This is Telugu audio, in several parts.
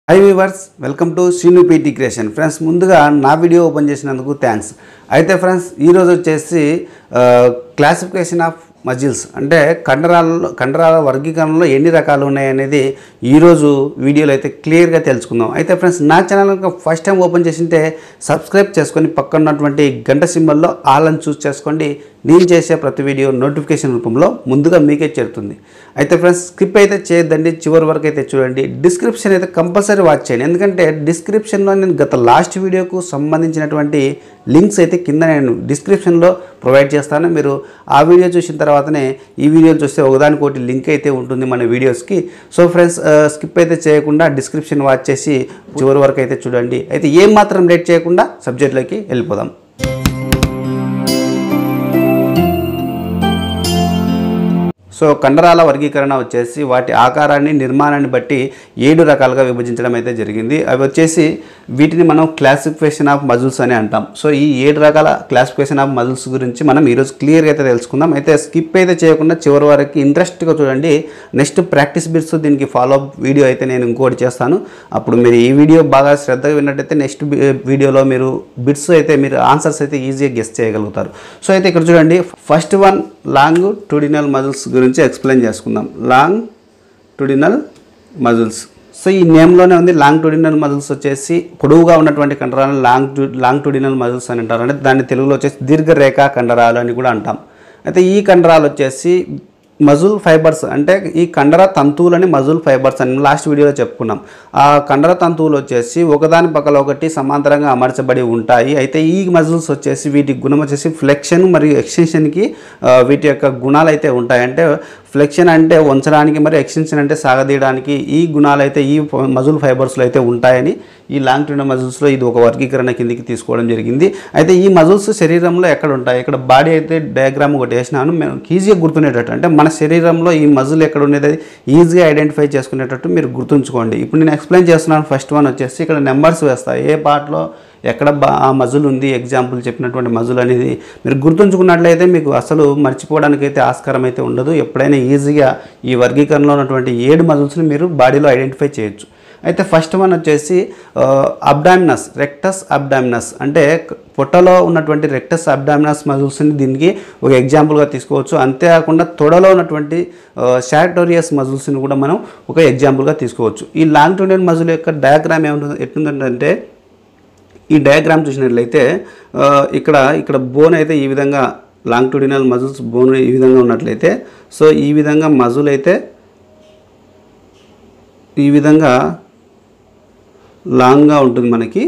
High viewers welcome to Srinu PT creation friends ముందుగా నా వీడియో ఓపెన్ చేసినందుకు థ్యాంక్స్ అయితే ఫ్రెండ్స్ ఈరోజు వచ్చేసి క్లాసిఫికేషన్ ఆఫ్ మజిల్స్ అంటే కండరాలలో కండరాల వర్గీకరణలో ఎన్ని రకాలు ఉన్నాయి అనేది ఈరోజు వీడియోలో అయితే క్లియర్గా తెలుసుకుందాం అయితే ఫ్రెండ్స్ నా ఛానల్ కనుక ఫస్ట్ టైం ఓపెన్ చేసింటే సబ్స్క్రైబ్ చేసుకొని పక్కన ఉన్నటువంటి గంట సింబల్లో ఆల్ అని చూస్ చేసుకోండి నేను చేసే ప్రతి వీడియో నోటిఫికేషన్ రూపంలో ముందుగా మీకే చేరుతుంది అయితే ఫ్రెండ్స్ స్కిప్ అయితే చేయొద్దండి చివరి వరకు అయితే చూడండి డిస్క్రిప్షన్ అయితే కంపల్సరీ వాచ్ చేయండి ఎందుకంటే డిస్క్రిప్షన్లో నేను గత లాస్ట్ వీడియోకు సంబంధించినటువంటి లింక్స్ అయితే కింద నేను డిస్క్రిప్షన్లో ప్రొవైడ్ చేస్తాను మీరు ఆ వీడియో చూసిన తర్వాతనే ఈ వీడియో చూస్తే ఒకదానికోటి లింక్ అయితే ఉంటుంది మన వీడియోస్కి సో ఫ్రెండ్స్ స్కిప్ అయితే చేయకుండా డిస్క్రిప్షన్ వాచ్ చేసి చివరి వరకు అయితే చూడండి అయితే ఏం మాత్రం లేట్ చేయకుండా సబ్జెక్ట్లోకి వెళ్ళిపోదాం సో కండరాల వర్గీకరణ వచ్చేసి వాటి ఆకారాన్ని నిర్మాణాన్ని బట్టి ఏడు రకాలుగా విభజించడం అయితే జరిగింది అవి వచ్చేసి వీటిని మనం క్లాసిఫికేషన్ ఆఫ్ మజిల్స్ అని అంటాం సో ఈ ఏడు రకాల క్లాసిఫికేషన్ ఆఫ్ మజిల్స్ గురించి మనం ఈరోజు క్లియర్గా అయితే తెలుసుకుందాం అయితే స్కిప్ అయితే చేయకుండా చివరి వరకు ఇంట్రెస్ట్గా చూడండి నెక్స్ట్ ప్రాక్టీస్ బిట్స్ దీనికి ఫాలో అప్ వీడియో అయితే నేను ఇంకోటి చేస్తాను అప్పుడు మీరు ఈ వీడియో బాగా శ్రద్ధగా విన్నట్టయితే నెక్స్ట్ వీడియోలో మీరు బిట్స్ అయితే మీరు ఆన్సర్స్ అయితే ఈజీగా గెస్ట్ చేయగలుగుతారు సో అయితే ఇక్కడ చూడండి first one longitudinal muscles గురించి ఎక్స్ప్లెయిన్ చేసుకుందాం లాంగ్ టూడినల్ మజిల్స్ సో ఈ నేమ్లోనే ఉంది లాంగ్ టూడినల్ మజిల్స్ వచ్చేసి పొడవుగా ఉన్నటువంటి కండరాలను లాంగ్ టూ లాంగ్ టూడినల్ మజిల్స్ అని అంటారు అంటే దాన్ని తెలుగులో వచ్చేసి దీర్ఘరేఖ కండరాలు అని కూడా అంటాం అయితే ఈ కండరాలు వచ్చేసి మజుల్ ఫైబర్స్ అంటే ఈ కండర తంతువులని మజుల్ ఫైబర్స్ అని లాస్ట్ వీడియోలో చెప్పుకున్నాం ఆ కండర తంతువులు వచ్చేసి ఒకదాని పక్కల ఒకటి సమాంతరంగా అమర్చబడి ఉంటాయి అయితే ఈ మజిల్స్ వచ్చేసి వీటి గుణం వచ్చేసి ఫ్లెక్షన్ మరియు ఎక్స్టెన్షన్కి ఆ, వీటి యొక్క గుణాలు అయితే ఉంటాయి అంటే ఫ్లెక్షన్ అంటే వంచడానికి మరియు ఎక్స్టెన్షన్ అంటే సాగదీయడానికి ఈ గుణాలు అయితే ఈ మజుల్ ఫైబర్స్లో అయితే ఉంటాయని ఈ లాంగ్ టర్మ్ మజిల్స్లో ఇది ఒక వర్గీకరణ కిందికి తీసుకోవడం జరిగింది అయితే ఈ మజిల్స్ శరీరంలో ఎక్కడ ఉంటాయి ఇక్కడ బాడీ అయితే డయాగ్రామ్ ఒకటి వేసినాను మేము ఈజీగా గుర్తుండేటట్టు అంటే మన శరీరంలో ఈ మజిల్ ఎక్కడ ఉండేది ఈజీగా ఐడెంటిఫై చేసుకునేటట్టు మీరు గుర్తుంచుకోండి ఇప్పుడు నేను ఎక్స్ప్లెయిన్ చేస్తున్నాను ఫస్ట్ వన్ వచ్చేసి ఇక్కడ నెంబర్స్ వేస్తాయి ఏ పార్ట్లో ఎక్కడ బా ఆ మజుల్ ఉంది ఎగ్జాంపుల్ చెప్పినటువంటి మజుల్ అనేది మీరు గుర్తుంచుకున్నట్లయితే మీకు అసలు మర్చిపోవడానికి అయితే ఆస్కారం అయితే ఉండదు ఎప్పుడైనా ఈజీగా ఈ వర్గీకరణలో ఉన్నటువంటి ఏడు మజిల్స్ని మీరు బాడీలో ఐడెంటిఫై చేయొచ్చు అయితే ఫస్ట్ వన్ వచ్చేసి అబ్డామినస్ రెక్టస్ అబ్డామినస్ అంటే క- పొట్టలో ఉన్నటువంటి రెక్టస్ అబ్డామినస్ మజిల్స్ని దీనికి ఒక ఎగ్జాంపుల్గా తీసుకోవచ్చు అంతేకాకుండా తొడలో ఉన్నటువంటి షాటోరియస్ మజిల్స్ని కూడా మనం ఒక ఎగ్జాంపుల్గా తీసుకోవచ్చు ఈ లాంగ్ టూనియన్ మజిల్ యొక్క డయాగ్రామ్ ఏముంటుంది ఎట్లుందంటే ఈ డయాగ్రామ్ చూసినట్లయితే ఆ, ఇక్కడ ఇక్కడ బోన్ అయితే ఈ విధంగా లాంగ్టూడినల్ మజిల్స్ బోన్ ఈ విధంగా ఉన్నట్లయితే సో ఈ విధంగా మజిల్ అయితే ఈ విధంగా లాంగ్గా ఉంటుంది మనకి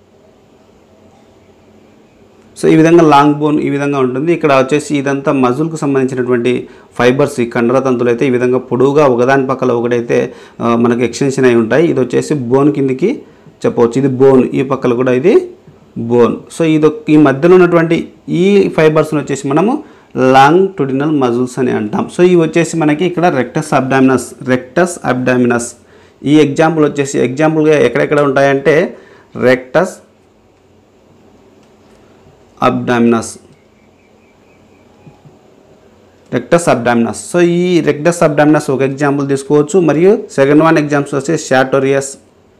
సో ఈ విధంగా లాంగ్ బోన్ ఈ విధంగా ఉంటుంది ఇక్కడ వచ్చేసి ఇదంతా మజిల్కు సంబంధించినటువంటి ఫైబర్స్ ఈ కండర తంతులు అయితే ఈ విధంగా పొడవుగా ఒకదాని పక్కల ఒకటైతే ఆ, మనకి ఎక్స్టెన్షన్ అయి ఉంటాయి ఇది వచ్చేసి బోన్ కిందికి చెప్పవచ్చు ఇది బోన్ ఈ పక్కల కూడా ఇది బోన్ సో ఇది ఈ మధ్యలో ఉన్నటువంటి ఈ ఫైబర్స్ని వచ్చేసి మనము లాంగ్ టుడినల్ మజిల్స్ అని అంటాం సో ఇవి వచ్చేసి మనకి ఇక్కడ రెక్టస్ అబ్డామినస్ రెక్టస్ అబ్డామినస్ ఈ ఎగ్జాంపుల్ వచ్చేసి ఎగ్జాంపుల్గా ఎక్కడెక్కడ ఉంటాయంటే rectus abdominis rectus abdominis so ఈ రెక్టస్ అబ్డామినస్ ఒక ఎగ్జాంపుల్ తీసుకోవచ్చు మరియు సెకండ్ వన్ ఎగ్జాంపుల్స్ వచ్చి షాటోరియస్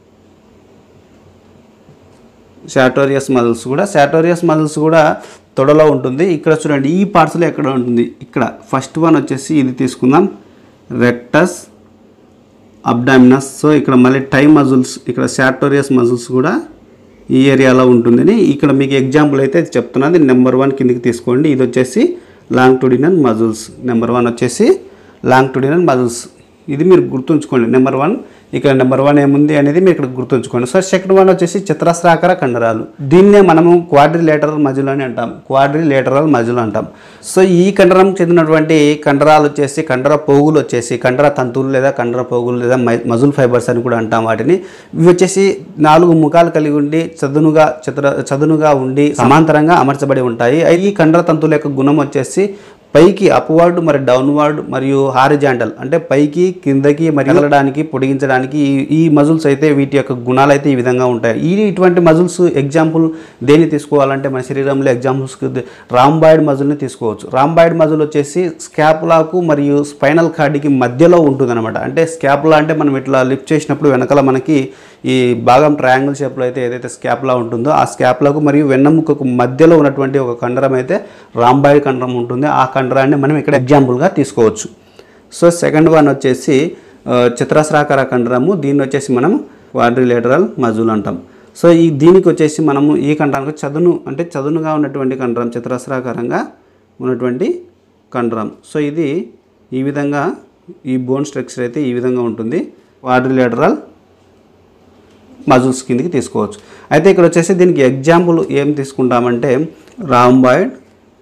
షాటోరియస్ మజిల్స్ కూడా షాటోరియస్ మజిల్స్ కూడా తొడలో ఉంటుంది ఇక్కడ చూడండి ఈ పార్ట్స్లో ఎక్కడ ఉంటుంది ఇక్కడ ఫస్ట్ వన్ వచ్చేసి ఇది తీసుకుందాం రెక్టస్ అబ్డామినస్ సో ఇక్కడ మళ్ళీ టై మజిల్స్ ఇక్కడ షాటోరియస్ మజిల్స్ కూడా ఈ ఏరియాలో ఉంటుందని ఇక్కడ మీకు ఎగ్జాంపుల్ అయితే చెప్తున్నది నెంబర్ వన్ కిందకి తీసుకోండి ఇది వచ్చేసి longitudinal muscles number one వచ్చేసి లాంగ్ టుడినల్ మజిల్స్ ఇది మీరు గుర్తుంచుకోండి నెంబర్ వన్ ఇక్కడ నెంబర్ వన్ ఏముంది అనేది మీరు ఇక్కడ గుర్తుంచుకోండి సో సెకండ్ వన్ వచ్చేసి చతురస్రాకార కండరాలు దీన్నే మనము క్వాడ్రిలేటరల్ మజిల్ అని అంటాం క్వాడ్రిలేటరల్ మజిల్ అంటాం సో ఈ కండరం చెందినటువంటి కండరాలు వచ్చేసి కండర పోగులు వచ్చేసి కండర తంతువులు లేదా కండర పోగులు లేదా మజుల్ ఫైబర్స్ అని కూడా అంటాం వాటిని ఇవి వచ్చేసి నాలుగు ముఖాలు కలిగి ఉండి చదునుగా చతుర చదునుగా ఉండి సమాంతరంగా అమర్చబడి ఉంటాయి అయితే ఈ కండర తంతువుల యొక్క గుణం వచ్చేసి పైకి అప్వర్డ్ మరి డౌన్వర్డ్ మరియు హారిజాంటల్ అంటే పైకి కిందకి మరి కదలడానికి పొడిగించడానికి ఈ- ఈ మజిల్స్ అయితే వీటి యొక్క గుణాలు అయితే ఈ విధంగా ఉంటాయి ఈ ఇటువంటి మజిల్స్ ఎగ్జాంపుల్ దేన్ని తీసుకోవాలంటే మన శరీరంలో ఎగ్జాంపుల్స్ రాంబాయిడ్ మజిల్ని తీసుకోవచ్చు రాంబాయిడ్ మజిల్ వచ్చేసి స్కాపులాకు మరియు స్పైనల్ కార్డ్కి మధ్యలో ఉంటుంది అనమాట అంటే స్కాపులా అంటే మనం ఇట్లా లిఫ్ట్ చేసినప్పుడు వెనకాల మనకి ఈ భాగం ట్రయాంగిల్ షేప్లో అయితే ఏదైతే స్కాప్లా ఉంటుందో ఆ స్కాప్లకు మరియు వెన్నెముకకు మధ్యలో ఉన్నటువంటి ఒక కండరం అయితే రాంబాయిడ్ కండరం ఉంటుంది ఆ కండరాన్ని మనం ఇక్కడ ఎగ్జాంపుల్గా తీసుకోవచ్చు సో సెకండ్ వన్ వచ్చేసి ఆ, చతురస్రాకార కండరము దీన్ని వచ్చేసి మనం క్వాడ్రిలేటరల్ మజుల్ అంటాం సో ఈ దీనికి వచ్చేసి మనము ఈ కండరానికి చదును అంటే చదునుగా ఉన్నటువంటి కండరం చతురస్రాకారంగా ఉన్నటువంటి కండరం సో ఇది ఈ విధంగా ఈ బోన్ స్ట్రక్చర్ అయితే ఈ విధంగా ఉంటుంది క్వాడ్రిలేటరల్ మజిల్స్ కిందకి తీసుకోవచ్చు అయితే ఇక్కడ వచ్చేసి దీనికి ఎగ్జాంపుల్ ఏం తీసుకుంటామంటే రాంబాయిడ్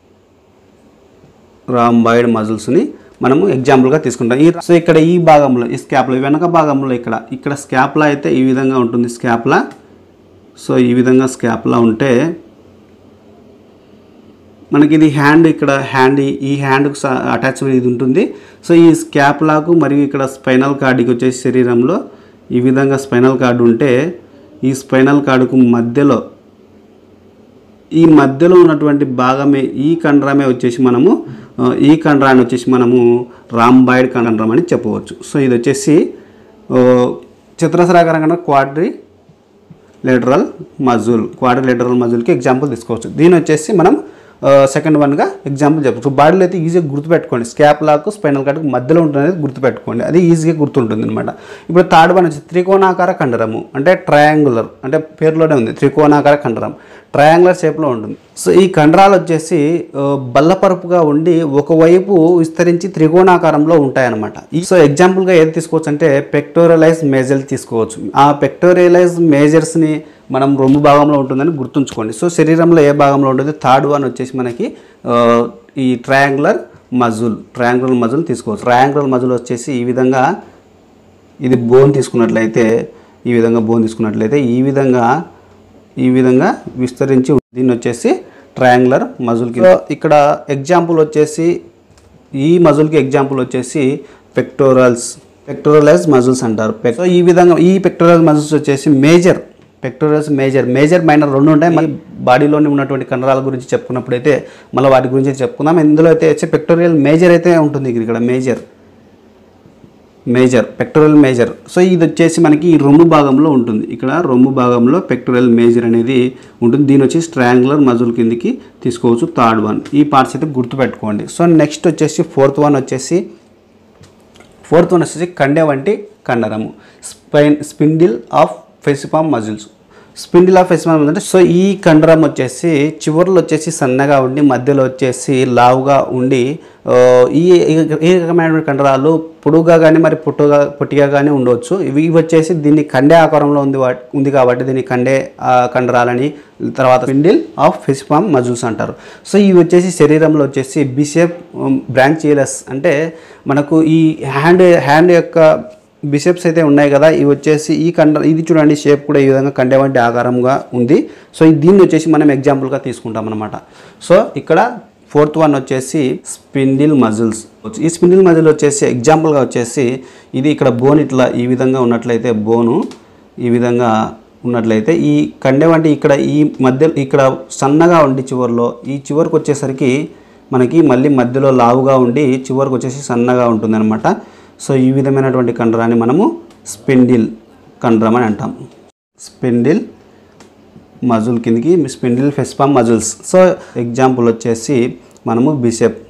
రాంబాయిడ్ మజిల్స్ని మనము ఎగ్జాంపుల్గా తీసుకుంటాం ఈ సో ఇక్కడ ఈ భాగంలో ఈ స్కాప్లో ఈ వెనక భాగంలో ఇక్కడ ఇక్కడ స్కాప్లా అయితే ఈ విధంగా ఉంటుంది స్కాప్లా సో ఈ విధంగా స్కాప్లా ఉంటే మనకి ఇది హ్యాండ్ ఇక్కడ హ్యాండ్ ఈ- ఈ హ్యాండ్కు అటాచ్ ఇది ఉంటుంది సో ఈ స్కాప్లాకు మరియు ఇక్కడ స్పైనల్ కార్డుకి వచ్చేసి శరీరంలో ఈ విధంగా స్పైనల్ కార్డు ఉంటే ఈ స్పైనల్ కార్డుకు మధ్యలో ఈ మధ్యలో ఉన్నటువంటి భాగమే ఈ కండరమే వచ్చేసి మనము ఆ, ఈ కండరాన్ని వచ్చేసి మనము రాంబాయిడ్ కండరం అని చెప్పవచ్చు సో ఇది వచ్చేసి ఆ, చతురస్రాకారం కన్నా quadrilateral muscle quadrilateral మజుల్కి ఎగ్జాంపుల్ తీసుకోవచ్చు దీని వచ్చేసి మనం సెకండ్ వన్గా ఎగ్జాంపుల్ చెప్పచ్చు బాడీలో అయితే ఈజీగా గుర్తుపెట్టుకోండి స్కాప్ లాకు స్పైనల్ కార్డ్కి మధ్యలో ఉంటుంది అనేది గుర్తుపెట్టుకోండి అది ఈజీగా గుర్తుంటుంది అనమాట ఇప్పుడు థర్డ్ వన్ వచ్చి త్రికోణాకార కండరము అంటే ట్రయాంగులర్ అంటే పేరులోనే ఉంది త్రికోణాకార కండరం ట్రయాంగులర్ షేప్లో ఉంటుంది సో ఈ కండరాలు వచ్చేసి ఆ, బల్లపరుపుగా ఉండి ఒకవైపు విస్తరించి త్రికోణాకారంలో ఉంటాయన్నమాట ఈ- సో ఎగ్జాంపుల్గా ఏది తీసుకోవచ్చు అంటే పెక్టోరియలైజ్ మేజర్ తీసుకోవచ్చు ఆ పెక్టోరియలైజ్ మేజర్స్ని మనం రొమ్ము భాగంలో ఉంటుందని గుర్తుంచుకోండి సో శరీరంలో ఏ భాగంలో ఉంటుంది థర్డ్ వన్ వచ్చేసి మనకి ఆ, ఈ ట్రయాంగులర్ మజుల్ ట్రయాంగులర్ మజుల్ తీసుకోవచ్చు ట్రయాంగులర్ మజుల్ వచ్చేసి ఈ విధంగా ఇది బోన్ తీసుకున్నట్లయితే ఈ విధంగా బోన్ తీసుకున్నట్లయితే ఈ విధంగా ఈ విధంగా విస్తరించి ఉంది. దీన్ని వచ్చేసి ట్రయాంగులర్ మజుల్కి ఇక్కడ ఎగ్జాంపుల్ వచ్చేసి ఈ మజుల్కి ఎగ్జాంపుల్ వచ్చేసి పెక్టోరల్స్ పెక్టోరలైజ్ మజిల్స్ అంటారు Pec- సో ఈ విధంగా ఈ పెక్టోరల్ మజిల్స్ వచ్చేసి major pectorals major major minor రెండు ఉంటాయి మన బాడీలోని ఉన్నటువంటి కండరాల గురించి చెప్పుకున్నప్పుడు అయితే మళ్ళీ వాటి గురించి చెప్పుకుందాం ఇందులో అయితే వచ్చి పెక్టోరియల్ మేజర్ అయితే ఉంటుంది ఇక్కడ major major pectoral major so ఇది వచ్చేసి మనకి ఈ రొమ్ము భాగంలో ఉంటుంది ఇక్కడ రొమ్ము భాగంలో పెక్టోరల్ మేజర్ అనేది ఉంటుంది దీని వచ్చి స్ట్రాంగులర్ మజుల్ కిందికి తీసుకోవచ్చు థర్డ్ వన్ ఈ పార్ట్స్ అయితే గుర్తుపెట్టుకోండి సో నెక్స్ట్ వచ్చేసి ఫోర్త్ వన్ వచ్చేసి ఫోర్త్ వన్ వచ్చేసి కండె వంటి కండరము spine spindle of fusiform muscles spindle of fusiform అంటే సో ఈ కండరం వచ్చేసి చివర్లో వచ్చేసి సన్నగా ఉండి మధ్యలో వచ్చేసి లావుగా ఉండి ఆ, ఈ ఈ రకమైనటువంటి కండరాలు పొడుగా కానీ మరి పొట్టుగా పొట్టిగా కానీ ఉండవచ్చు ఇవి ఇవి వచ్చేసి దీన్ని కండే ఆకారంలో ఉంది వా- ఉంది కాబట్టి దీన్ని కండే ఆ, కండరాలని తర్వాత స్పిండిల్ ఆఫ్ ఫెసిపామ్ మజిల్స్ అంటారు సో ఇవి వచ్చేసి శరీరంలో వచ్చేసి బిషేప్ బ్రాంచియలస్ అంటే మనకు ఈ హ్యాండ్ హ్యాండ్ యొక్క బిషెప్స్ అయితే ఉన్నాయి కదా ఇవి వచ్చేసి ఈ కండ ఇది చూడండి షేప్ కూడా ఈ విధంగా కండే వంటి ఆకారంగా ఉంది సో ఈ దీన్ని వచ్చేసి మనం ఎగ్జాంపుల్గా తీసుకుంటాం అనమాట సో ఇక్కడ ఫోర్త్ వన్ వచ్చేసి స్పిండిల్ మజిల్స్ ఈ స్పిండిల్ మజిల్ వచ్చేసి ఎగ్జాంపుల్గా వచ్చేసి ఇది ఇక్కడ బోన్ ఇట్లా ఈ విధంగా ఉన్నట్లయితే బోను ఈ విధంగా ఉన్నట్లయితే ఈ కండె వంటి ఇక్కడ ఈ మధ్య ఇక్కడ సన్నగా ఉండి చివరిలో ఈ చివరికి వచ్చేసరికి మనకి మళ్ళీ మధ్యలో లావుగా ఉండి చివరికి వచ్చేసి సన్నగా ఉంటుందన్నమాట సో ఈ విధమైనటువంటి కండరాన్ని మనము స్పెండిల్ కండరం అని అంటాం స్పెండిల్ మజుల్ కిందికి spindle fusiform muscles so example వచ్చేసి మనము బిషెప్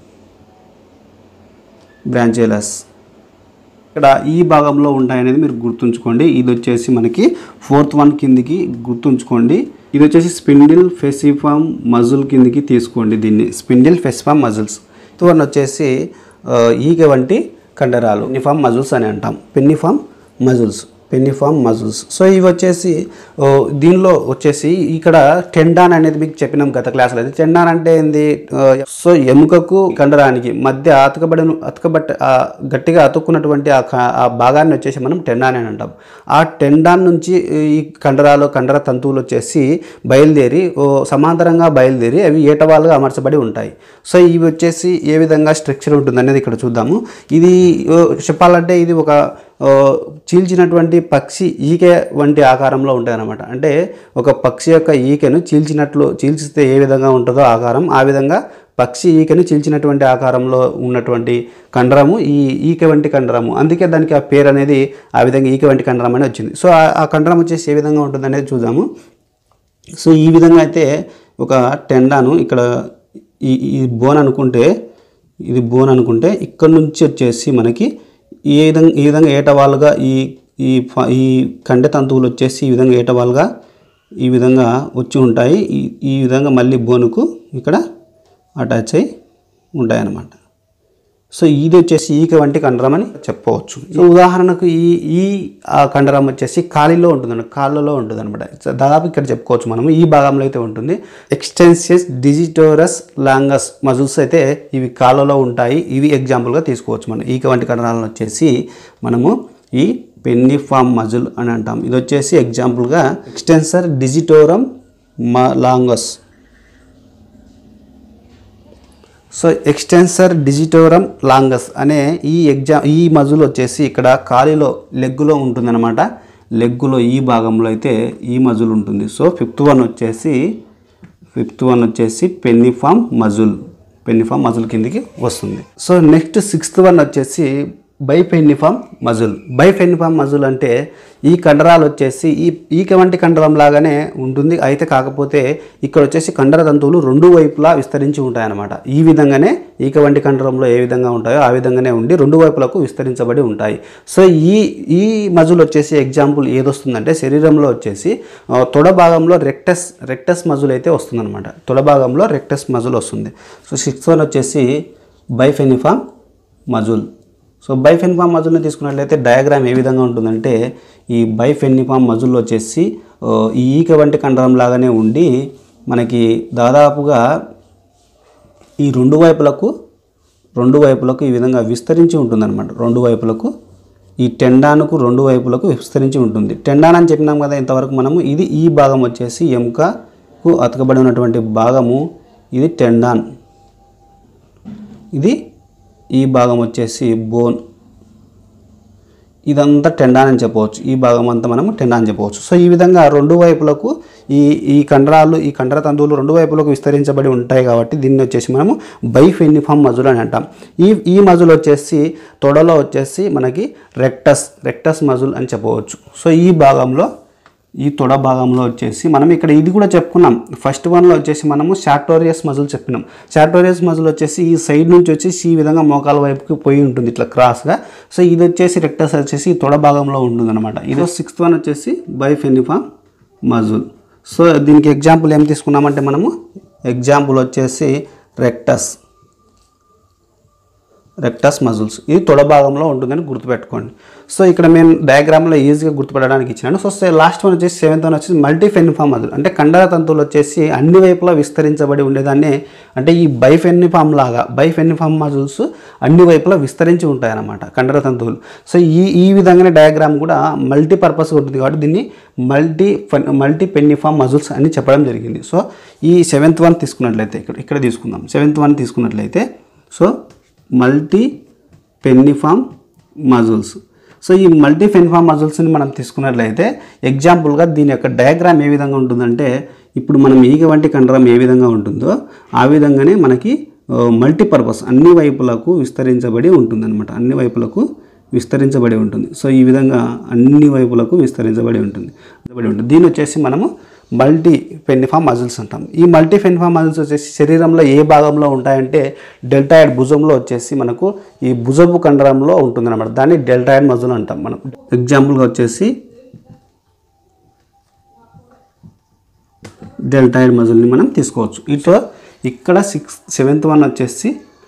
బ్రాంచేలస్ ఇక్కడ ఈ భాగంలో ఉంటాయనేది మీరు గుర్తుంచుకోండి ఇది వచ్చేసి మనకి ఫోర్త్ వన్ కిందికి గుర్తుంచుకోండి ఇది వచ్చేసి స్పిండిల్ ఫెసిఫామ్ మజిల్ కిందికి తీసుకోండి దీన్ని స్పిండిల్ ఫెసిఫామ్ మజిల్స్ వన్ వచ్చేసి ఆ, ఈగ వంటి కండరాలు పెన్నిఫామ్ మజిల్స్ అని అంటాం penniform muscles penniform muscles so ఇవి వచ్చేసి ఓ, దీనిలో వచ్చేసి ఇక్కడ టెండాన్ అనేది మీకు చెప్పినాం గత క్లాసులో అయితే టెండాన్ అంటే ఏంది ఆ, సో ఎముకకు కండరానికి మధ్య అతకబడిన అతకబట్ట ఆ గట్టిగా అతుక్కున్నటువంటి ఆ క- ఆ భాగాన్ని వచ్చేసి మనం టెండాన్ అని అంటాం ఆ టెండాన్ నుంచి ఈ కండరాలు కండర తంతువులు వచ్చేసి బయలుదేరి ఓ సమాంతరంగా బయలుదేరి అవి ఏటవాలుగా అమర్చబడి ఉంటాయి సో ఇవి వచ్చేసి ఏ విధంగా స్ట్రక్చర్ ఉంటుంది అనేది ఇక్కడ చూద్దాము ఇది ఓ, చెప్పాలంటే ఇది ఒక ఓ, చీల్చినటువంటి పక్షి ఈక వంటి ఆకారంలో ఉంటాయి అన్నమాట అంటే ఒక పక్షి యొక్క ఈకెను చీల్చినట్లు చీల్చితే ఏ విధంగా ఉంటుందో ఆకారం ఆ విధంగా పక్షి ఈకని చీల్చినటువంటి ఆకారంలో ఉన్నటువంటి కండరము ఈ ఈక వంటి కండరము అందుకే దానికి ఆ పేరు అనేది ఆ విధంగా ఈక వంటి కండరం అని వచ్చింది సో ఆ- ఆ కండరం వచ్చేసి ఏ విధంగా ఉంటుంది అనేది చూద్దాము సో ఈ విధంగా అయితే ఒక టెండాను ఇక్కడ ఈ ఈ బోన్ అనుకుంటే ఇది బోన్ అనుకుంటే ఇక్కడ నుంచి వచ్చేసి మనకి ఈ విధంగా ఈ విధంగా ఏటవాలుగా ఈ ఈ ఫ- ఈ కండె తంతువులు వచ్చేసి ఈ విధంగా ఏటవాలుగా ఈ విధంగా వచ్చి ఉంటాయి ఈ ఈ విధంగా మళ్ళీ బోనుకు ఇక్కడ అటాచ్ అయి ఉంటాయన్నమాట సో ఇది వచ్చేసి ఈక వంటి కండరం అని చెప్పవచ్చు సో ఉదాహరణకు ఈ ఈ ఆ కండరం వచ్చేసి కాలిలో ఉంటుందండి కాళ్ళలో ఉంటుంది అనమాట దాదాపు ఇక్కడ చెప్పుకోవచ్చు మనము ఈ భాగంలో అయితే ఉంటుంది ఎక్స్టెన్సియస్ డిజిటోరస్ లాంగస్ మజిల్స్ అయితే ఇవి కాళ్ళలో ఉంటాయి ఇవి ఎగ్జాంపుల్గా తీసుకోవచ్చు మనం ఈక వంటి కండరాలను వచ్చేసి మనము ఈ పెన్నిఫామ్ మజిల్ అని అంటాం ఇది వచ్చేసి ఎగ్జాంపుల్గా ఎక్స్టెన్సర్ డిజిటోరం మా లాంగస్ సో ఎక్స్టెన్సర్ డిజిటోరం లాంగస్ అనే ఈ ఎగ్జా ఈ మజుల్ వచ్చేసి ఇక్కడ కాలిలో లెగ్గులో ఉంటుందన్నమాట లెగ్గులో ఈ భాగంలో అయితే ఈ మజుల్ ఉంటుంది సో ఫిఫ్త్ వన్ వచ్చేసి ఫిఫ్త్ వన్ వచ్చేసి పెన్నిఫామ్ మజుల్ పెన్నిఫామ్ మజుల్ కిందికి వస్తుంది సో నెక్స్ట్ సిక్స్త్ వన్ వచ్చేసి బైఫెన్నిఫామ్ మజుల్ బైఫెన్నిఫామ్ మజుల్ అంటే ఈ కండరాలు వచ్చేసి ఈ ఈక వంటి కండరం లాగానే ఉంటుంది అయితే కాకపోతే ఇక్కడ వచ్చేసి కండర తంతువులు రెండు వైపులా విస్తరించి ఉంటాయన్నమాట ఈ విధంగానే ఈక వంటి కండరంలో ఏ విధంగా ఉంటాయో ఆ విధంగానే ఉండి రెండు వైపులకు విస్తరించబడి ఉంటాయి సో ఈ ఈ మజుల్ వచ్చేసి ఎగ్జాంపుల్ ఏదొస్తుందంటే శరీరంలో వచ్చేసి ఆ, తొడ భాగంలో రెక్టస్ రెక్టస్ మజుల్ అయితే వస్తుందన్నమాట తొడ భాగంలో రెక్టస్ మజుల్ వస్తుంది సో సిక్స్త్ వన్ వచ్చేసి బైఫెనిఫామ్ మజుల్ సో బైఫెన్ఫామ్ మజుల్ని తీసుకున్నట్లయితే డయాగ్రామ్ ఏ విధంగా ఉంటుందంటే ఈ బైఫెన్నిఫామ్ మజుల్ వచ్చేసి ఆ, ఈ ఈక వంటి కండరం లాగానే ఉండి మనకి దాదాపుగా ఈ రెండు వైపులకు రెండు వైపులకు ఈ విధంగా విస్తరించి ఉంటుందన్నమాట రెండు వైపులకు ఈ టెండానుకు రెండు వైపులకు విస్తరించి ఉంటుంది టెండాన్ అని చెప్పినాం కదా ఇంతవరకు మనము ఇది ఈ భాగం వచ్చేసి ఎముకకు అతకబడి ఉన్నటువంటి భాగము ఇది టెండాన్ ఇది ఈ భాగం వచ్చేసి బోన్ ఇదంతా టెండాన్ అని చెప్పవచ్చు ఈ భాగం అంతా మనము టెండాన్ అని చెప్పవచ్చు సో ఈ విధంగా రెండు వైపులకు ఈ ఈ కండరాలు ఈ కండర తంతువులు రెండు వైపులకు విస్తరించబడి ఉంటాయి కాబట్టి దీన్ని వచ్చేసి మనము బైఫెన్నిఫామ్ మజుల్ అని అంటాం ఈ ఈ మజుల్ వచ్చేసి తొడలో వచ్చేసి మనకి రెక్టస్ రెక్టస్ మజుల్ అని చెప్పవచ్చు సో ఈ భాగంలో ఈ తొడ భాగంలో వచ్చేసి మనం ఇక్కడ ఇది కూడా చెప్పుకున్నాం ఫస్ట్ వన్లో వచ్చేసి మనము షార్టోరియస్ మజిల్ చెప్పినాం షార్టోరియస్ మజిల్ వచ్చేసి ఈ సైడ్ నుంచి వచ్చేసి ఈ విధంగా మోకాల వైపుకి పోయి ఉంటుంది ఇట్లా క్రాస్గా సో ఇది వచ్చేసి రెక్టస్ వచ్చేసి ఈ తొడ భాగంలో ఉంటుంది అనమాట ఇది సిక్స్త్ వన్ వచ్చేసి బైఫెనిఫామ్ మజుల్ సో దీనికి ఎగ్జాంపుల్ ఏం తీసుకున్నామంటే మనము ఎగ్జాంపుల్ వచ్చేసి రెక్టస్ రెక్టస్ మజిల్స్ ఇది తొడ భాగంలో ఉంటుందని గుర్తుపెట్టుకోండి సో ఇక్కడ మేము డయాగ్రామ్లో ఈజీగా గుర్తుపడడానికి ఇచ్చినాను సో లాస్ట్ వన్ వచ్చేసి సెవెంత్ వన్ వచ్చేసి మల్టీ ఫెన్నిఫామ్ మజిల్ అంటే కండర తంతువులు వచ్చేసి అన్ని వైపులా విస్తరించబడి ఉండేదాన్ని అంటే ఈ బైఫెన్నిఫామ్ లాగా బైఫెన్నిఫామ్ మజిల్స్ అన్ని వైపులా విస్తరించి ఉంటాయన్నమాట కండర తంతువులు సో ఈ ఈ విధంగానే డయాగ్రామ్ కూడా మల్టీ పర్పస్ ఉంటుంది కాబట్టి దీన్ని మల్టీ మల్టీ పెన్నిఫామ్ మజిల్స్ అని చెప్పడం జరిగింది సో ఈ సెవెంత్ వన్ తీసుకున్నట్లయితే ఇక్కడ ఇక్కడ తీసుకుందాం సెవెంత్ వన్ తీసుకున్నట్లయితే so multi penniform muscles so ఈ మల్టీ పెన్నిఫామ్ మజిల్స్ని మనం తీసుకున్నట్లయితే ఎగ్జాంపుల్గా దీని యొక్క డయాగ్రామ్ ఏ విధంగా ఉంటుందంటే ఇప్పుడు మనం ఈగ వంటి కండరం ఏ విధంగా ఉంటుందో ఆ విధంగానే మనకి మల్టీపర్పస్ అన్ని వైపులకు విస్తరించబడి ఉంటుందన్నమాట అన్ని వైపులకు విస్తరించబడి ఉంటుంది సో ఈ విధంగా అన్ని వైపులకు విస్తరించబడి ఉంటుంది విస్తరించబడి ఉంటుంది దీని వచ్చేసి మనము మల్టీ పెన్నిఫామ్ మజిల్స్ అంటాం ఈ మల్టీ పెన్నిఫామ్ మజిల్స్ వచ్చేసి శరీరంలో ఏ భాగంలో ఉంటాయంటే డెల్టాయిడ్ భుజంలో వచ్చేసి మనకు ఈ భుజపు కండరంలో ఉంటుందన్నమాట దాన్ని డెల్టాయిడ్ మజిల్ అంటాం మనం ఎగ్జాంపుల్గా వచ్చేసి డెల్టాయిడ్ మజిల్ని మనం తీసుకోవచ్చు ఇట్లా ఇక్కడ సిక్స్ సెవెంత్ వన్ వచ్చేసి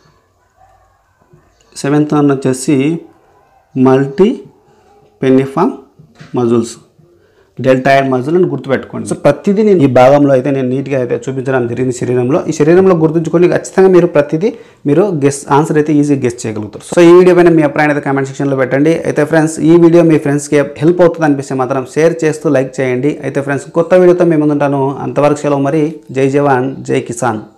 సెవెంత్ వన్ వచ్చేసి multi penniform muscles deltoid muscle అని గుర్తుపెట్టుకోండి సో ప్రతిదీ నేను ఈ భాగంలో అయితే నేను నీట్గా అయితే చూపించడం జరిగింది శరీరంలో ఈ శరీరంలో గుర్తుంచుకొని ఖచ్చితంగా మీరు ప్రతిదీ మీరు గెస్ ఆన్సర్ అయితే ఈజీ గెస్ చేయగలుగుతారు సో ఈ వీడియో పైన మీ అభిప్రాయం అయితే కామెంట్ సెక్షన్లో పెట్టండి అయితే ఫ్రెండ్స్ ఈ వీడియో మీ ఫ్రెండ్స్కి హెల్ప్ అవుతుంది అనిపిస్తే మాత్రం షేర్ చేస్తూ లైక్ చేయండి అయితే ఫ్రెండ్స్ కొత్త వీడియోతో మేము ముందుంటాను అంతవరకు సెలవు మరి జై జవాన్ జై కిసాన్